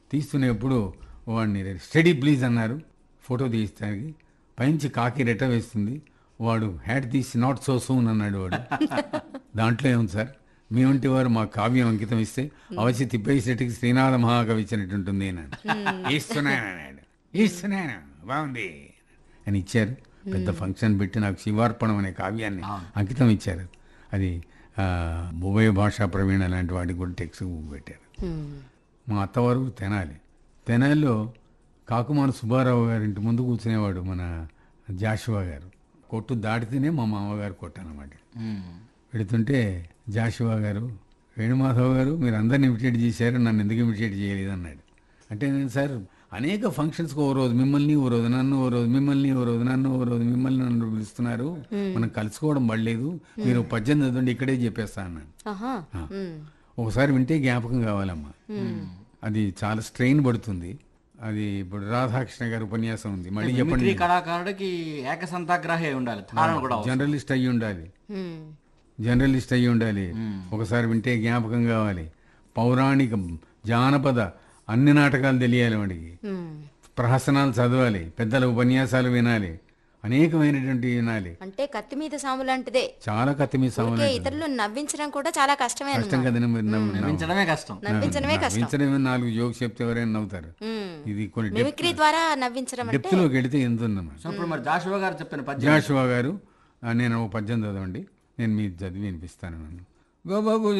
తీస్తున్నప్పుడు వాడిని steady please అన్నారు photo తీస్తానికి పైనుంచి కాకి రెట్ట వేస్తుంది వాడు హ్యాట్ తీసి నాట్ సో సూన్ అన్నాడు వాడు దాంట్లో ఏముంది సార్ మీ వంటి వారు మా కావ్యం అంకితం ఇస్తే అవశ్య తిప్పేసేటికి శ్రీనాథ మహాకవి ఇచ్చినట్టుంటుంది అన్నాడు ఇస్తున్నాను అన్నాడు ఇస్తున్నాను బాగుంది అని ఇచ్చారు పెద్ద ఫంక్షన్ పెట్టి నాకు శివార్పణం అనే కావ్యాన్ని అంకితం ఇచ్చారు అది ఆ, ఉభయ భాషా ప్రవీణ లాంటి వాటికి కూడా టెక్స్ట్ బుక్ పెట్టారు మా అత్తవారు తెనాలి తెనాలిలో కాకుమాన సుబ్బారావు గారి ఇంటి ముందు కూర్చునేవాడు మన జాషువా గారు కొట్టు దాటితేనే మా మామగారు కొట్టానమాట పెడుతుంటే జాషువా గారు వేణుమాధవ్ గారు మీరు అందరిని ఇమిటేట్ చేశారు నన్ను ఎందుకు ఇమిటేట్ చేయలేదు అన్నాడు అంటే నేను సార్ అనేక ఫంక్షన్స్కి ఓ రోజు మిమ్మల్ని ఓ రోజు నన్ను ఓ రోజు మిమ్మల్ని ఓ రోజు నన్ను ఓ రోజు మిమ్మల్ని నన్ను పిలుస్తున్నారు మనం కలుసుకోవడం పడలేదు మీరు పద్దెనిమిది చదవండి ఇక్కడే చెప్పేస్తా అన్నాను ఆహా ఆ. ఒకసారి వింటే జ్ఞాపకం కావాలమ్మా అది చాలా స్ట్రెయిన్ పడుతుంది అది ఇప్పుడు రాధాకృష్ణ గారి ఉపన్యాసం ఉంది మళ్ళీ చెప్పండి మిమిక్రీ కళాకారుడికి ఏకసంతాగ్రహే ఉండాలి ధారణ కూడా అవసరం. జర్నలిస్ట్ అయ్యి ఉండాలి హ్మ్. జర్నలిస్ట్ అయ్యి ఉండాలి ఒకసారి వింటే జ్ఞాపకం కావాలి పౌరాణిక జానపద అన్ని నాటకాలు తెలియాలి వాడికి హ్మ్. ప్రహసనాలు చదవాలి పెద్దల ఉపన్యాసాలు వినాలి అనేకమైనటువంటి వినాలి అంటే కత్తి మీద సాము లాంటిదే చాలా కత్తి మీ ఊరికే సామాన్య ఇతరులు నవ్వించడం కూడా చాలా కష్టమే కష్టం అన్నమాట కదండి మీరు నవ్వు- నవ్వు- నవ్వించడమే కష్టం నవ్వించడమే కష్టం నవ్వించడమే నాలుగు జోక్స్ చెప్తే ఎవరైనా నవ్వుతారు హ్మ్. ఇది కొన్ని మిమిక్రీ ద్వారా నవ్వించడం అంటే డెప్త్లోకి వెళితే ఎంత ఉందన్నమాట సో ఇప్పుడు మరి జాషువా గారు చెప్పిన పద్యం జాషువా గారు ఆ, నేను ఒక పద్యం చదవండి నేను మీ చదివి వినిపిస్తాను నన్ను గోబాబు